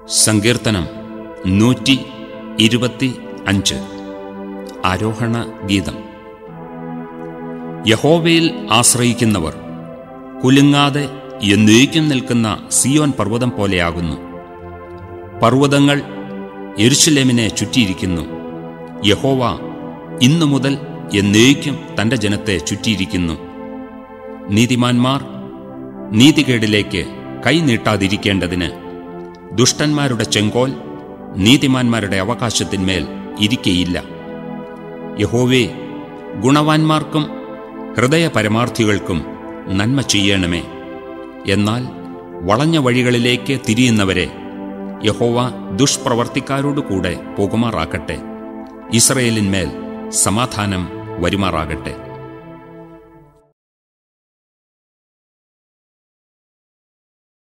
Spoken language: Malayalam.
സങ്കീർത്തനം നൂറ്റി ഇരുപത്തി അഞ്ച് ആരോഹണ ഗീതം യഹോവയിൽ ആശ്രയിക്കുന്നവർ കുലുങ്ങാതെ എന്നേക്കും നിൽക്കുന്ന സിയോൻ പർവ്വതം പോലെയാകുന്നു പർവ്വതങ്ങൾ യെരുശലേമിനെ ചുറ്റിയിരിക്കുന്നു യഹോവ ഇന്നു മുതൽ എന്നേക്കും തന്റെ ജനത്തെ ചുറ്റിയിരിക്കുന്നു നീതിമാന്മാർ നീതികേടിലേക്ക് കൈനീട്ടാതിരിക്കേണ്ടതിന് ദുഷ്ടന്മാരുടെ ചെങ്കോൽ നീതിമാന്മാരുടെ അവകാശത്തിന്മേൽ ഇരിക്കയില്ല യഹോവേ ഗുണവാന്മാർക്കും ഹൃദയപരമാർത്ഥികൾക്കും നന്മ ചെയ്യണമേ എന്നാൽ വളഞ്ഞ വഴികളിലേക്ക് തിരിയുന്നവരെ യഹോവ ദുഷ്പ്രവർത്തിക്കാരോടു കൂടെ പോകുമാറാക്കട്ടെ ഇസ്രയേലിന്മേൽ സമാധാനം വരുമാറാകട്ടെ